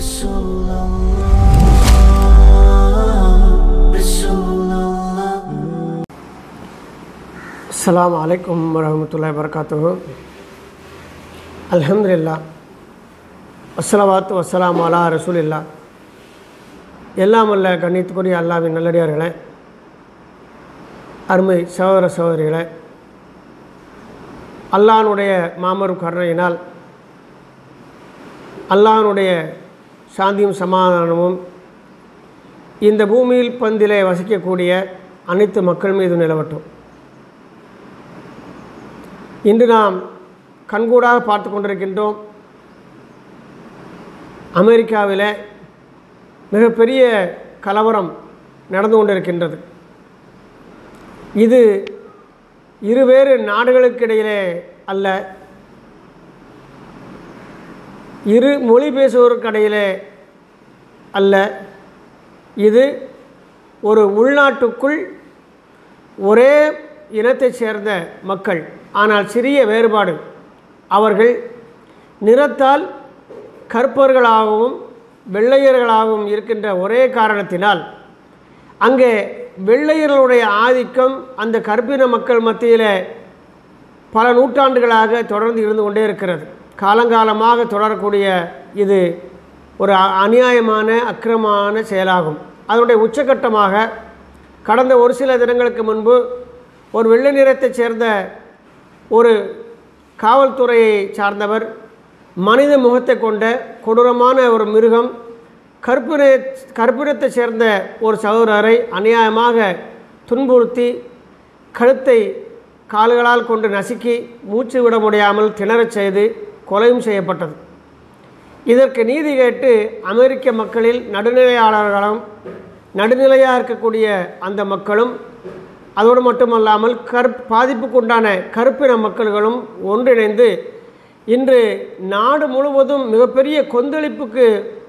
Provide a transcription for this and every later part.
رسول الله رسول الله அஸ்ஸலாமு அலைக்கும் வரஹ்மத்துல்லாஹி வபரகாத்துஹு அல்ஹம்துலில்லாஹ் வஸ்ஸலவாத்து வஸ்ஸலாமு அலா ரசூலில்லா எல்லாம் வல்ல கண்ணியத்துக்குரிய அல்லாவின் நல்லடியார்களே அருமை சகோதர சகோதரிகளே அல்லாஹ்னுடைய மாமரும் கருணையினால் அல்லாஹ்னுடைய சாந்தியும் சமாதானமும் இந்த பூமியில் பந்திலே வசிக்கக்கூடிய அனைத்து மக்கள் மீது நிலவட்டும் இன்று நாம் கண்கூடாக பார்த்து கொண்டிருக்கின்றோம் அமெரிக்காவில் மிகப்பெரிய கலவரம் நடந்து கொண்டிருக்கின்றது இது இருவேறு நாடுகளுக்கிடையிலே அல்ல இரு மொழி பேசுவோருக்கிடையிலே அல்ல இது ஒரு உள்நாட்டுக்குள் ஒரே இனத்தைச் சேர்ந்த மக்கள் ஆனால் சிறிய வேறுபாடு அவர்கள் நிறத்தால் கற்பர்களாகவும் வெள்ளையர்களாகவும் இருக்கின்ற ஒரே காரணத்தினால் அங்கே வெள்ளையர்களுடைய ஆதிக்கம் அந்த கற்பின மக்கள் மத்தியில் பல நூற்றாண்டுகளாக தொடர்ந்து இருந்து கொண்டே இருக்கிறது காலங்காலமாக தொடரக்கூடிய இது ஒரு அ- அநியாயமான அக்கிரமமான செயலாகும் அதனுடைய உச்சகட்டமாக கடந்த ஒரு சில தினங்களுக்கு முன்பு ஒரு வெள்ளை நிறத்தைச் சேர்ந்த ஒரு காவல்துறையை சார்ந்தவர் மனித முகத்தை கொண்ட கொடூரமான ஒரு மிருகம் கற்பின கற்பினத்தைச் சேர்ந்த ஒரு சகோதரரை அநியாயமாக துன்புறுத்தி கழுத்தை கால்களால் கொண்டு நசுக்கி மூச்சு விட முடியாமல் திணறச் செய்து கொலையும் செய்யப்பட்டது இதற்கு நீதி கேட்டு அமெரிக்க மக்களில் நடுநிலையாளர்களும் நடுநிலையாக இருக்கக்கூடிய அந்த மக்களும் அதோடு மட்டுமல்லாமல் கற் பாதிப்புக்குண்டான கருப்பின மக்கள்களும் ஒன்றிணைந்து இன்று நாடு முழுவதும் மிகப்பெரிய கொந்தளிப்புக்கு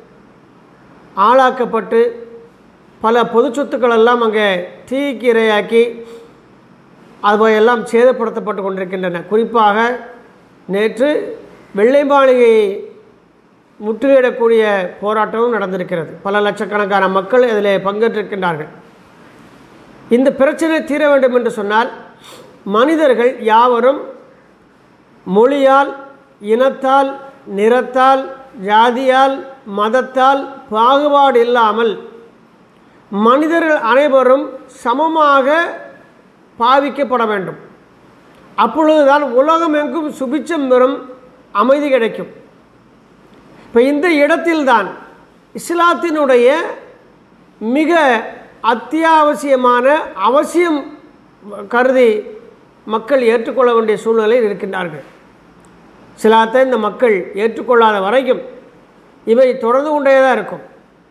ஆளாக்கப்பட்டு பல பொது சொத்துக்கள் எல்லாம் அங்கே தீக்கு இரையாக்கி அவையெல்லாம் சேதப்படுத்தப்பட்டு கொண்டிருக்கின்றன குறிப்பாக நேற்று வெள்ளை மாளிகையை முற்றுகையிடக்கூடிய போராட்டமும் நடந்திருக்கிறது பல லட்சக்கணக்கான மக்கள் இதில் பங்கேற்றிருக்கின்றார்கள் இந்த பிரச்சனை தீர வேண்டும் என்று சொன்னால் மனிதர்கள் யாவரும் மொழியால் இனத்தால் நிறத்தால் ஜாதியால் மதத்தால் பாகுபாடு இல்லாமல் மனிதர்கள் அனைவரும் சமமாக பாவிக்கப்பட வேண்டும் அப்பொழுதுதான் உலகமெங்கும் சுபிச்சம் பெறும் அமைதி கிடைக்கும் இப்போ இந்த இடத்தில்தான் இஸ்லாத்தினுடைய மிக அத்தியாவசியமான அவசியம் கருதி மக்கள் ஏற்றுக்கொள்ள வேண்டிய சூழ்நிலையில் இருக்கின்றார்கள் சிலாத்தை இந்த மக்கள் ஏற்றுக்கொள்ளாத வரைக்கும் இவை தொடர்ந்து கொண்டே தான் இருக்கும்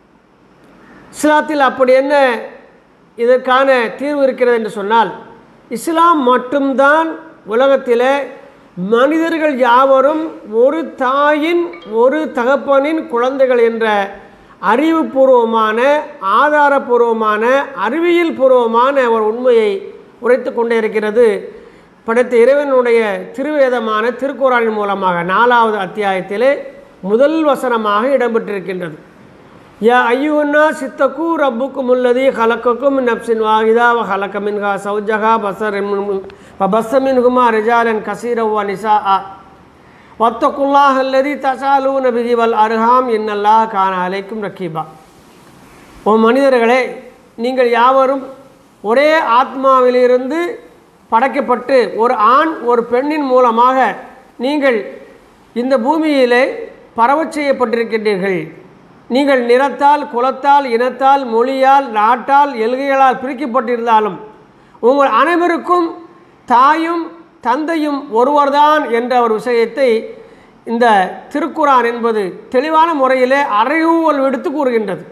இஸ்லாத்தில் அப்படி என்ன இதற்கான தீர்வு இருக்கிறது என்று சொன்னால் இஸ்லாம் மட்டும்தான் உலகத்தில் மனிதர்கள் யாவரும் ஒரு தாயின் ஒரு தகப்பனின் குழந்தைகள் என்ற அறிவுபூர்வமான ஆதாரபூர்வமான அறிவியல் பூர்வமான ஒரு உண்மையை உரைத்து கொண்டே இருக்கிறது படைத்த இறைவனுடைய திருவேதமான திருக்குறானின் மூலமாக நாலாவது அத்தியாயத்திலே முதல் வசனமாக இடம்பெற்றிருக்கின்றது யா ஐயுன்னா சித்தக்கு ரப்புக்கும் உள்ளதி ஹலக்கக்கும் நப்சின் வாகிதா வ ஹலக்க மின்ஹா சௌஜஹா பசர் பசமின்ஹுமா ரிஜாலன் கசீரவா நிசா ஆ வத்தகுல்லாஹ் அல்லதி தசாலூ நபிகி வல் அருகாம் இன்னல்லாஹ் கான அலைக்கும் ரக்கீபா ஓ மனிதர்களே நீங்கள் யாவரும் ஒரே ஆத்மாவிலிருந்து படைக்கப்பட்டு ஒரு ஆண் ஒரு பெண்ணின் மூலமாக நீங்கள் இந்த பூமியிலே பரவச் செய்யப்பட்டிருக்கின்றீர்கள் நீங்கள் நிறத்தால் குலத்தால் இனத்தால் மொழியால் நாட்டால் எல்கைகளால் பிரிக்கப்பட்டிருந்தாலும் உங்கள் அனைவருக்கும் தாயும் தந்தையும் ஒருவர்தான் என்ற ஒரு விஷயத்தை இந்த திருக்குரான் என்பது தெளிவான முறையிலே அறிவுவல் விடுத்து கூறுகின்றது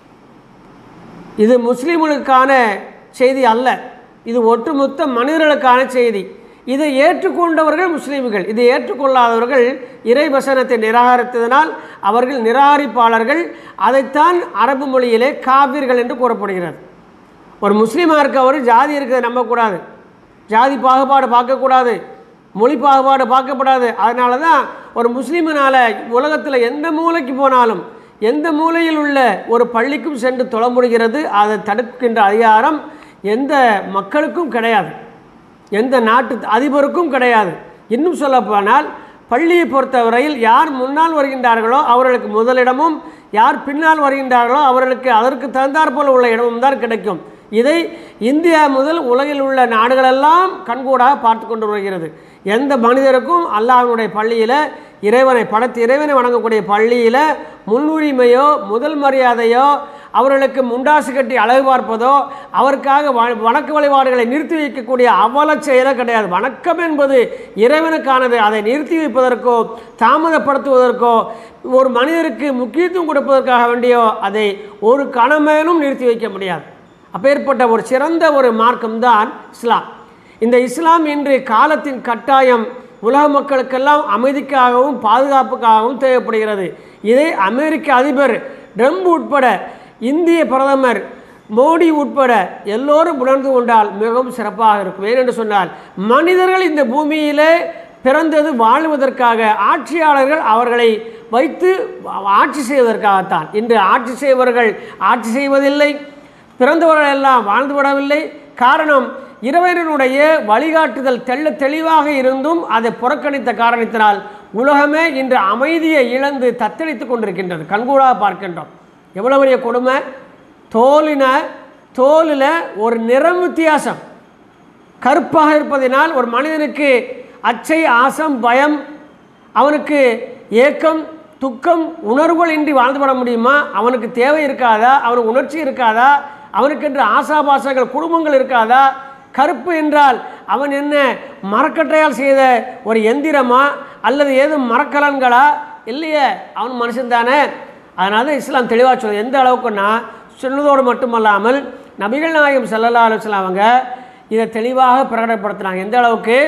இது முஸ்லீம்களுக்கான செய்தி அல்ல இது ஒட்டுமொத்த மனிதர்களுக்கான செய்தி இதை ஏற்றுக்கொண்டவர்கள் முஸ்லீம்கள் இதை ஏற்றுக்கொள்ளாதவர்கள் இறை வசனத்தை நிராகரித்ததனால் அவர்கள் நிராகரிப்பாளர்கள் அதைத்தான் அரபு மொழியிலே காபீர்கள் என்று கூறப்படுகிறது ஒரு முஸ்லீமாக இருக்கவர் ஜாதி இருக்கிறத நம்பக்கூடாது ஜாதி பாகுபாடு பார்க்கக்கூடாது மொழி பாகுபாடு பார்க்கப்படாது அதனால தான் ஒரு முஸ்லீமினால் உலகத்தில் எந்த மூலைக்கு போனாலும் எந்த மூலையில் உள்ள ஒரு பள்ளிக்கும் சென்று தொழ முடிகிறது அதை தடுக்கின்ற அதிகாரம் எந்த மக்களுக்கும் கிடையாது எந்த நாட்டு அதிபருக்கும் கிடையாது இன்னும் சொல்லப்போனால் பள்ளியை பொறுத்தவரையில் யார் முன்னால் வருகின்றார்களோ அவர்களுக்கு முதலிடமும் யார் பின்னால் வருகின்றார்களோ அவர்களுக்கு அதற்கு தகுந்தாற்போல் உள்ள இடமும் தான் கிடைக்கும் இதை இந்தியா முதல் உலகில் உள்ள நாடுகளெல்லாம் கண்கூடாக பார்த்து கொண்டு வருகிறது எந்த மனிதருக்கும் அல்லாஹ்வினுடைய பள்ளியில் இறைவனை படைத்து இறைவனை வணங்கக்கூடிய பள்ளியில் முன்னுரிமையோ முதல் மரியாதையோ அவர்களுக்கு முண்டாசு கட்டி அழகு பார்ப்பதோ அவருக்காக வ- வணக்க வழிபாடுகளை நிறுத்தி வைக்கக்கூடிய அவல செயலே கிடையாது வணக்கம் என்பது இறைவனுக்கானது அதை நிறுத்தி வைப்பதற்கோ தாமதப்படுத்துவதற்கோ ஒரு மனிதருக்கு முக்கியத்துவம் கொடுப்பதற்காக வேண்டியோ அதை ஒரு கணமேனும் நிறுத்தி வைக்க முடியாது அப்பேற்பட்ட ஒரு சிறந்த ஒரு மார்க்கம்தான் இஸ்லாம் இந்த இஸ்லாம் இன்று காலத்தின் கட்டாயம் உலக மக்களுக்கெல்லாம் அமைதிக்காகவும் பாதுகாப்புக்காகவும் தேவைப்படுகிறது இதை அமெரிக்க அதிபர் ட்ரம்ப் உட்பட இந்திய பிரதமர் மோடி உட்பட எல்லோரும் உணர்ந்து கொண்டால் மிகவும் சிறப்பாக இருக்கும் ஏனென்று சொன்னால் மனிதர்கள் இந்த பூமியிலே பிறந்தது வாழ்வதற்காக ஆட்சியாளர்கள் அவர்களை வைத்து ஆட்சி செய்வதற்காகத்தான் இன்று ஆட்சி செய்பவர்கள் ஆட்சி செய்வதில்லை பிறந்தவர்கள் எல்லாம் வாழ்ந்து விடவில்லை காரணம் இறைவனுடைய வழிகாட்டுதல் தெள்ள தெளிவாக இருந்தும் அதை புறக்கணித்த காரணத்தினால் உலகமே இன்று அமைதியை இழந்து தத்தளித்து கொண்டிருக்கின்றது கண்கூடாக பார்க்கின்றோம் எவ்வளவு பெரிய கொடுமை தோலின தோலில் ஒரு நிறம் வித்தியாசம் கருப்பாக இருப்பதினால் ஒரு மனிதனுக்கு அச்சை ஆசம் பயம் அவனுக்கு ஏக்கம் துக்கம் உணர்வுகள் இன்றி வாழ்ந்துவிட முடியுமா அவனுக்கு தேவை இருக்காதா அவனுக்கு உணர்ச்சி இருக்காதா அவனுக்கென்று ஆசாபாசங்கள் குடும்பங்கள் இருக்காதா கருப்பு என்றால் அவன் என்ன மரக்கட்டையால் செய்த ஒரு எந்திரமா அல்லது ஏதும் மரக்கலன்களா இல்லையே அவன் மனுஷன் தானே அதனால தான் இஸ்லாம் தெளிவாக சொல்லுது எந்த அளவுக்குன்னா சொன்னதோடு மட்டுமல்லாமல் நபிகள் நாயகம் ஸல்லல்லாஹு அலைஹி வஸல்லம் அவங்க இதை தெளிவாக பிரகடனப்படுத்தினாங்க எந்த அளவுக்கு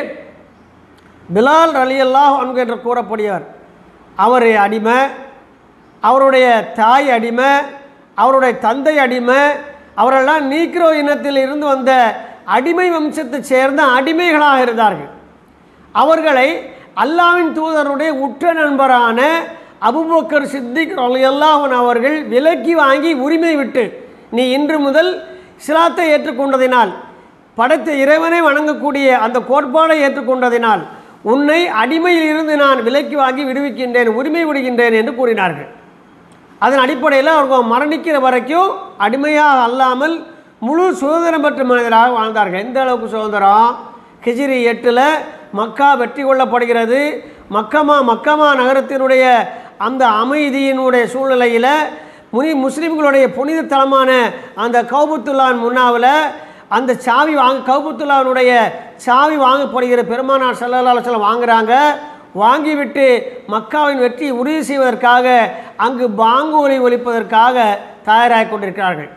பிலால் ரலியல்லாஹு அன்கு என்று கூறக்கூடியவர் அவர் அடிமை அவருடைய தாய் அடிமை அவருடைய தந்தை அடிமை அவரெல்லாம் நீக்ரோ இனத்தில் இருந்து வந்த அடிமை வம்சத்தைச் சேர்ந்த அடிமைகளாக இருந்தார்கள் அவர்களை அல்லாவின் தூதருடைய உற்ற நண்பரான அபுபக்கர் சித்திக் ரலியல்லாஹன் அவர்கள் விலக்கி வாங்கி உரிமை விட்டு நீ இன்று முதல் இஸ்லாத்தை ஏற்றுக்கொண்டதினால் படைத்த இறைவனை வணங்கக்கூடிய அந்த கோட்பாடை ஏற்றுக்கொண்டதினால் உன்னை அடிமையில் இருந்து நான் விலக்கி வாங்கி விடுவிக்கின்றேன் உரிமை விடுகின்றேன் என்று கூறினார்கள் அதன் அடிப்படையில் அவர்கள் மரணிக்கிற வரைக்கும் அடிமையாக அல்லாமல் முழு சுதந்திரம் பெற்ற மனிதராக வாழ்ந்தார்கள் எந்த அளவுக்கு சுதந்திரம் ஹிஜ்ரி எட்டில் மக்கா வெற்றி கொள்ளப்படுகிறது மக்கமா மக்கமா நகரத்தினுடைய அந்த அமைதியினுடைய சூழ்நிலையில் முனி முஸ்லீம்களுடைய புனித தலமான அந்த கௌபத்துல்லான் முன்னாவில் அந்த சாவி வாங்க கௌபத்துல்லாவினுடைய சாவி வாங்கப்படுகிற பெருமானார் செல்லலாசலம் வாங்குறாங்க வாங்கிவிட்டு மக்காவின் வெற்றியை உறுதி செய்வதற்காக அங்கு பாங்கு ஒலி ஒலிப்பதற்காக தயாராகி கொண்டிருக்கிறார்கள்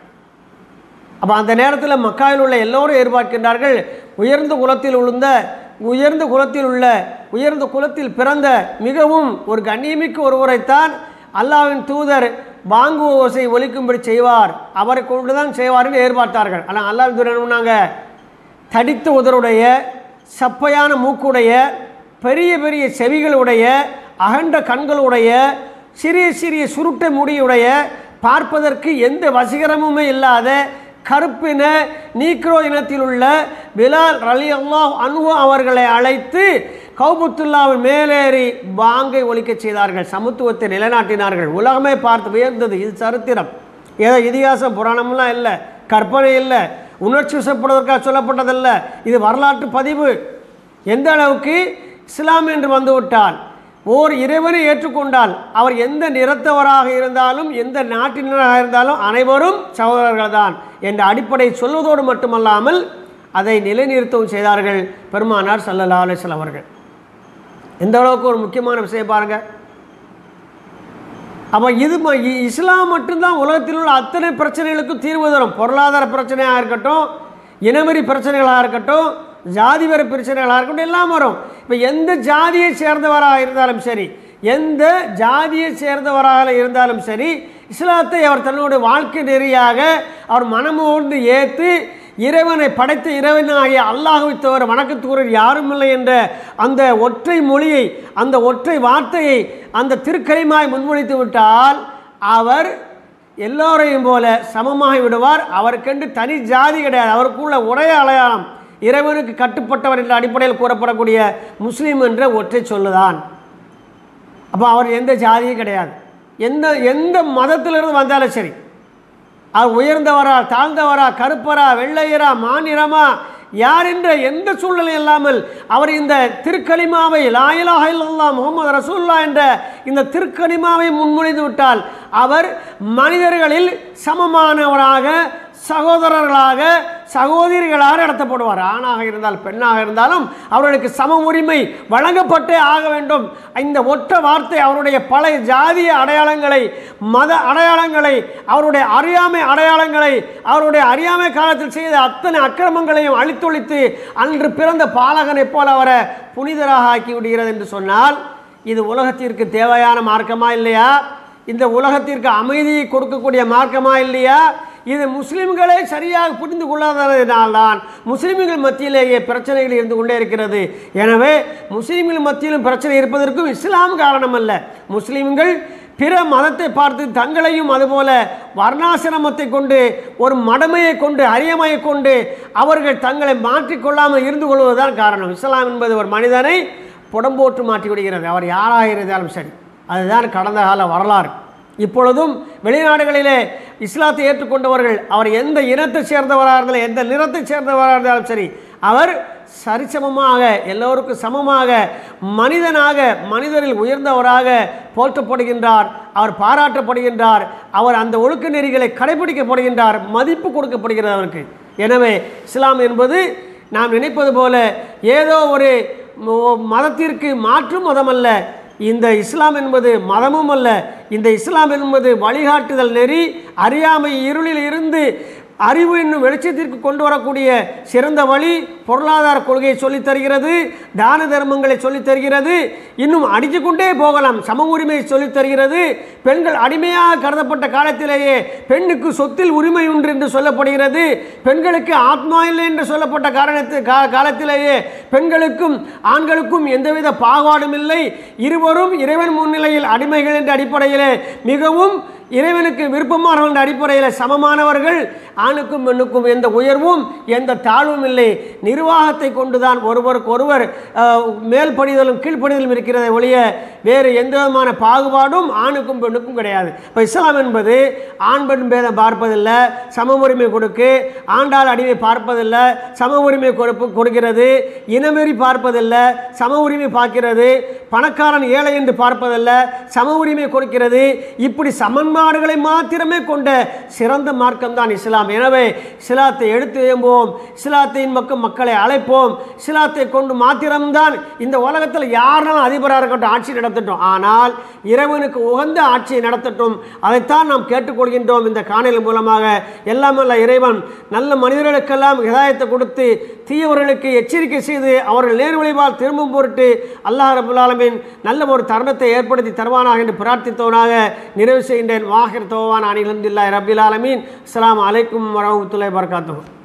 அப்போ அந்த நேரத்தில் மக்காவில் உள்ள எல்லோரும் எதிர்பார்க்கின்றார்கள் உயர்ந்த குலத்தில் உளுந்த உயர்ந்த குலத்தில் உள்ள உயர்ந்த குலத்தில் பிறந்த மிகவும் ஒரு கண்ணியமிக்க ஒருவரைத்தான் அல்லாவின் தூதர் பாங்கு ஓசை ஒலிக்கும்படி செய்வார் அவரை கொண்டு தான் செய்வார் என்று எதிர்பார்த்தார்கள் ஆனால் அல்லாவின் தூதர் என்ன பண்ணாங்க தடித்த உதருடைய சப்பையான மூக்குடைய பெரிய பெரிய செவிகளுடைய அகண்ட கண்களுடைய சிறிய சிறிய சுருட்ட முடியுடைய பார்ப்பதற்கு எந்த வசீகரமுமே இல்லாத கருப்பின நீக்ரோ இனத்தில் உள்ள பிலால் ரலி அல்லாஹ் அன்ஹு அவர்களை அழைத்து கௌபத்துல்லாவின் மேலேறி பாங்கை ஒலிக்கச் செய்தார்கள் சமத்துவத்தை நிலைநாட்டினார்கள் உலகமே பார்த்து உயர்ந்தது இது சரித்திரம் ஏதோ இதிகாசம் புராணம்லாம் இல்லை கற்பனை இல்லை உணர்ச்சி வசப்படுவதற்காக சொல்லப்பட்டதல்ல இது வரலாற்று பதிவு எந்த அளவுக்கு இஸ்லாம் என்று வந்துவிட்டால் ஓர் இறைவனை ஏற்றுக்கொண்டால் அவர் எந்த நிறத்தவராக இருந்தாலும் எந்த நாட்டினராக இருந்தாலும் அனைவரும் சகோதரர்கள் தான் என்ற அடிப்படை சொல்வதோடு மட்டுமல்லாமல் அதை நிலைநிறுத்தவும் செய்தார்கள் பெருமானார் சல்லல்லா அலிஸ்லாம் அவர்கள் எந்த அளவுக்கு ஒரு முக்கியமான விஷயம் பாருங்க அப்போ இது ம- இ- இஸ்லாம் மட்டும்தான் உலகத்தில் உள்ள அத்தனை பிரச்சனைகளுக்கும் தீர்வு தரும் பொருளாதார பிரச்சனையாக இருக்கட்டும் இனவெறி பிரச்சனைகளாக இருக்கட்டும் ஜாதி வரி பிரச்சனைகளாக இருக்கட்டும் எல்லாம் வரும் இப்போ எந்த ஜாதியை சேர்ந்தவராக இருந்தாலும் சரி எந்த ஜாதியை சேர்ந்தவராக இருந்தாலும் சரி இஸ்லாத்தை அவர் தன்னுடைய வாழ்க்கை நெறியாக அவர் மனமோர்ந்து ஏற்று இறைவனை படைத்த இறைவனாகிய அல்லாஹுவை தவிர வணக்கத்தூரர் யாரும் இல்லை என்ற அந்த ஒற்றை மொழியை அந்த ஒற்றை வார்த்தையை அந்த திருக்கலிமாய் முன்மொழித்து விட்டால் அவர் எல்லோரையும் போல சமமாகி விடுவார் அவருக்கென்று தனி ஜாதி கிடையாது அவருக்குள்ள ஒரே அடையாளம் இறைவனுக்கு கட்டுப்பட்டவர் என்ற அடிப்படையில் கூறப்படக்கூடிய முஸ்லீம் என்ற ஒற்றை சொல்லுதான் அப்போ அவர் எந்த ஜாதியும் கிடையாது எந்த எந்த மதத்திலிருந்து வந்தாலும் சரி அவர் உயர்ந்தவரா தாழ்ந்தவரா கருப்பரா வெள்ளையரா மாநிறமா யார் என்ற எந்த சூழ்நிலை இல்லாமல் அவர் இந்த திருக்கலிமாவை லாயிலாக இல்லல்லா முகமது ரசூல்லா என்ற இந்த திருக்கலிமாவை முன்மொழிந்து விட்டால் அவர் மனிதர்களில் சமமானவராக சகோதரர்களாக சகோதரிகளாக நடத்தப்படுவார் ஆணாக இருந்தால் பெண்ணாக இருந்தாலும் அவர்களுக்கு சம உரிமை வழங்கப்பட்டே ஆக வேண்டும் இந்த ஒற்ற வார்த்தை அவருடைய பழைய ஜாதிய அடையாளங்களை மத அடையாளங்களை அவருடைய அறியாமை அடையாளங்களை அவருடைய அறியாமை காலத்தில் செய்த அத்தனை அக்கிரமங்களையும் அழித்தொழித்து அன்று பிறந்த பாலகனைப் போல அவரை புனிதராக ஆக்கி விடுகிறது என்று சொன்னால் இது உலகத்திற்கு தேவையான மார்க்கமா இல்லையா இந்த உலகத்திற்கு அமைதியை கொடுக்கக்கூடிய மார்க்கமா இல்லையா இது முஸ்லிம்களே சரியாக புரிந்து கொள்ளாததினால்தான் முஸ்லிம்கள் மத்தியிலேயே பிரச்சனைகள் இருந்து கொண்டே இருக்கிறது எனவே முஸ்லிம்கள் மத்தியிலும் பிரச்சனை இருப்பதற்கும் இஸ்லாம் காரணம் அல்ல முஸ்லிம்கள் பிற மதத்தை பார்த்து தங்களையும் அதுபோல வர்ணாசிரமத்தை கொண்டு ஒரு மடமையை கொண்டு அரியமையை கொண்டு அவர்கள் தங்களை மாற்றிக்கொள்ளாமல் இருந்து கொள்வதுதான் காரணம் இஸ்லாம் என்பது ஒரு மனிதனை புடம்போட்டு மாற்றி விடுகிறது அவர் யாராக இருந்தாலும் சரி அதுதான் கடந்த கால வரலாறு இப்பொழுதும் வெளிநாடுகளிலே இஸ்லாத்தை ஏற்றுக்கொண்டவர்கள் அவர் எந்த இனத்தை சேர்ந்தவராக இருந்தாலும் எந்த நிறத்தை சேர்ந்தவராக இருந்தாலும் சரி அவர் சரிசமமாக எல்லோருக்கும் சமமாக மனிதனாக மனிதரில் உயர்ந்தவராக போற்றப்படுகின்றார் அவர் பாராட்டப்படுகின்றார் அவர் அந்த ஒழுக்க நெறிகளை கடைபிடிக்கப்படுகின்றார் மதிப்பு கொடுக்கப்படுகிறது அவருக்கு எனவே இஸ்லாம் என்பது நாம் நினைப்பது போல ஏதோ ஒரு ம- மதத்திற்கு மாற்று மதம் அல்ல இந்த இஸ்லாம் என்பது மதமும் அல்ல இந்த இஸ்லாம் என்பது வழிகாட்டுதல் நெறி அறியாமை இருளில் இருந்து அறிவு என்னும் வெளிச்சத்திற்கு கொண்டு வரக்கூடிய சிறந்த வழி பொருளாதார கொள்கையை சொல்லித் தருகிறது தான தர்மங்களை சொல்லித் தருகிறது இன்னும் அடித்துக் கொண்டே போகலாம் சம உரிமையை சொல்லித் தருகிறது பெண்கள் அடிமையாக கருதப்பட்ட காலத்திலேயே பெண்ணுக்கு சொத்தில் உரிமை உண்டு என்று சொல்லப்படுகிறது பெண்களுக்கு ஆத்மா இல்லை என்று சொல்லப்பட்ட காரணத்து கா- காலத்திலேயே பெண்களுக்கும் ஆண்களுக்கும் எந்தவித பாகுபாடும் இல்லை இருவரும் இறைவன் முன்னிலையில் அடிமைகள் என்ற அடிப்படையிலே மிகவும் இறைவனுக்கு விருப்பமானவர்கள் என்ற அடிப்படையில் சமமானவர்கள் ஆணுக்கும் பெண்ணுக்கும் எந்த உயர்வும் எந்த தாழ்வும் இல்லை நிர்வாகத்தை கொண்டுதான் ஒருவருக்கு ஒருவர் அஹ், மேல் படிதலும் கீழ்ப்படிதலும் இருக்கிறதை ஒழிய வேறு எந்த விதமான பாகுபாடும் ஆணுக்கும் பெண்ணுக்கும் கிடையாது இப்போ இஸ்லாம் என்பது ஆண் பெண் பேதம் பார்ப்பதில்லை சம உரிமை கொடுக்கு ஆண்டாள் அடிமை பார்ப்பதில்லை சம உரிமை கொடுப்பு கொடுக்கிறது இனமெறி பார்ப்பதில்லை சம உரிமை பார்க்கிறது பணக்காரன் ஏழை என்று பார்ப்பதல்ல சம உரிமை கொடுக்கிறது இப்படி சமன்பாடுகளை மாத்திரமே கொண்ட சிறந்த மார்க்கம்தான் இஸ்லாம் எனவே இஸ்லாத்தை எடுத்து எம்புவோம் இஸ்லாத்தின் பக்கம் மக்களை அழைப்போம் இஸ்லாத்தை கொண்டு மாத்திரம்தான் இந்த உலகத்தில் யாருனாலும் அதிபராக இருக்கட்டும் ஆட்சி நடத்தட்டும் ஆனால் இறைவனுக்கு உகந்த ஆட்சியை நடத்தட்டும் அதைத்தான் நாம் கேட்டுக்கொள்கின்றோம் இந்த காணொலி மூலமாக எல்லாம் வல்ல இறைவன் நல்ல மனிதர்களுக்கெல்லாம் ஹிதாயத்தை கொடுத்து தீயவர்களுக்கு எச்சரிக்கை செய்து அவர்கள் நேர்வழிவால் திரும்பும் பொருட்டு அல்லாஹ் ரபுல் ஆலமீன் நல்ல ஒரு தருணத்தை ஏற்படுத்தி தருவானாக என்று பிரார்த்தித்தவனாக நிறைவு செய்கின்றேன் வாஹிர் தோவான் அனிலந்தில்லா ரபில் ஆலமீன் அஸ்ஸலாமு அலைக்கும் வரமத்துல்லாஹி வபரகாத்துஹு